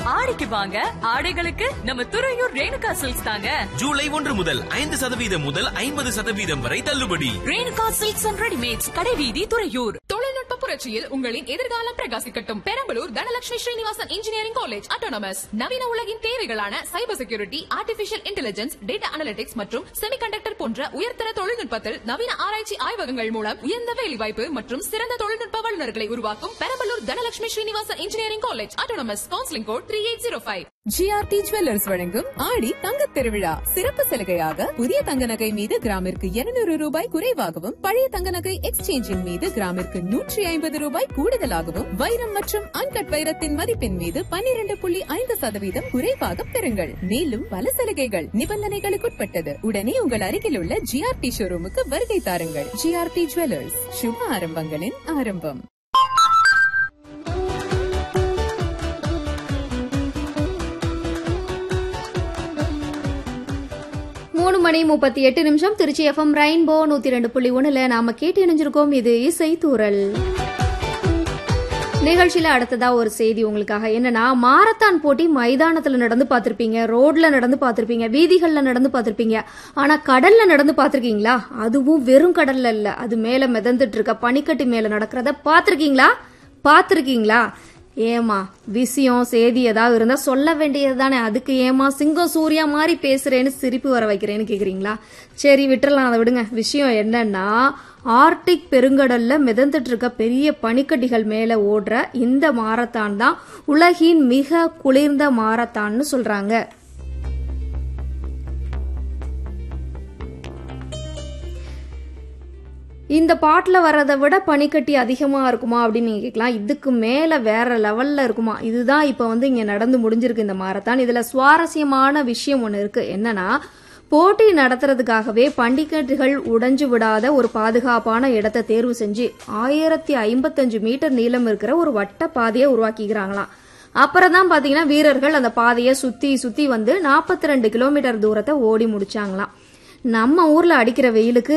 ஆடிக்கு வாங்க ஆடைகளுக்கு நம்ம துறையூர் ரேணுகா சில்க்ஸ் தாங்க ஜூலை ஒன்று முதல் ஐந்து சதவீதம் முதல் ஐம்பது சதவீதம் வரை தள்ளுபடி ரேணுகா சில்க்ஸ் அண்ட் ரெடிமேட்ஸ் கடைவீதி துறையூர் தொழில்நுட்ப புரட்சியில் உங்களின் எதிர்காலம் பிரகாசிக்கட்டும் Perambalur Dhanalakshmi Srinivasan engineering college autonomous நவீன உலகின் தேவைகளான cyber security artificial intelligence data analytics மற்றும் செமிகண்டக்டர் போன்ற உயர்தர தொழில்நுட்பத்தில் நவீன ஆராய்ச்சி ஆய்வகங்கள் மூலம் உயர்ந்த வேலைவாய்ப்பு மற்றும் சிறந்த தொழில்நுட்ப வல்லுநர்களை உருவாக்கும் Perambalur Dhanalakshmi Srinivasan engineering college autonomous counselling code three eight zero five GRT jewellers வழங்கும் ஆடி தங்கத் திருவிழா சிறப்பு சலுகையாக புதிய தங்க நகை மீது கிராமிற்கு 200 ரூபாய் குறைவாகவும் பழைய தங்க நகை எக்ஸ்சேஞ்சின் மீது கிராமிற்கு நூற்றி ஐம்பது ரூபாய் கூடுதலாகவும் வைரம் மற்றும் அன்கட் வைரத்தின் மதிப்பின் மீது 12.5% புள்ளி ஐந்து சதவீதம் குறைவாக பெறுங்கள் மேலும் பல சலுகைகள் நிபந்தனைகளுக்குட்பட்டது உடனே உங்கள் அருகில் உள்ள ஜிஆர்டி ஷோரூமுக்கு வருகை தாருங்கள் ஜிஆர்டி ஜுவல்லர்ஸ் சுப ஆரம்பங்களின் ஆரம்பம் மூணு மணி முப்பத்தி எட்டு நிமிஷம் திருச்சி எஃப்எம் ரெயின்போ நூத்தி ரெண்டு புள்ளி ஒண்ணுல நாம கேட்டு இணைஞ்சிருக்கோம் இது இசை தூரல் நிகழ்ச்சியில அடுத்ததா ஒரு செய்தி உங்களுக்காக என்னன்னா மாரத்தான் போட்டி மைதானத்துல நடந்து பார்த்திருப்பீங்க ரோட்ல நடந்து பார்த்திருப்பீங்க வீதிகள்ல நடந்து பார்த்திருப்பீங்க ஆனா கடல்ல நடந்து பார்த்திருக்கீங்களா அதுவும் வெறும் கடல்ல இல்ல அது மேல மிதந்துட்டு இருக்க பனிக்கட்டி மேல நடக்கிறத பார்த்திருக்கீங்களா பார்த்திருக்கீங்களா ஏமா விஷயம் செய்தி ஏதாவது இருந்தா சொல்ல வேண்டியது தானே அதுக்கு ஏமா சிங்கம் சூர்யா மாதிரி பேசுறேன்னு சிரிப்பு வர வைக்கிறேன்னு கேக்குறீங்களா சரி விட்டுறலாம் அதை விடுங்க விஷயம் என்னன்னா ஆர்டிக் பெருங்கடல்ல மிதந்துட்டு இருக்க பெரிய பனிக்கட்டிகள் மேல ஓடுற இந்த மாரத்தான் தான் உலகின் மிக குளிர்ந்த மாரத்தான்னு சொல்றாங்க இந்த பாட்டில் வர்றதை விட பனிக்கட்டி அதிகமாக இருக்குமா அப்படின்னு நீங்கள் கேட்கலாம் இதுக்கு மேலே வேற லெவலில் இருக்குமா இதுதான் இப்போ வந்து இங்கே நடந்து முடிஞ்சிருக்கு இந்த மாரத்தான் இதில் சுவாரஸ்யமான விஷயம் ஒன்று இருக்கு என்னன்னா போட்டி நடத்துறதுக்காகவே பண்டிகட்டுகள் உடைஞ்சு விடாத ஒரு பாதுகாப்பான இடத்தை தேர்வு செஞ்சு ஆயிரத்தி ஐம்பத்தஞ்சு மீட்டர் நீளம் இருக்கிற ஒரு வட்ட பாதையை உருவாக்கிக்கிறாங்களாம் அப்புறம் தான் பாத்தீங்கன்னா வீரர்கள் அந்த பாதையை சுத்தி சுத்தி வந்து நாற்பத்தி ரெண்டு கிலோமீட்டர் தூரத்தை ஓடி முடிச்சாங்களாம் நம்ம ஊர்ல அடிக்கிற வெயிலுக்கு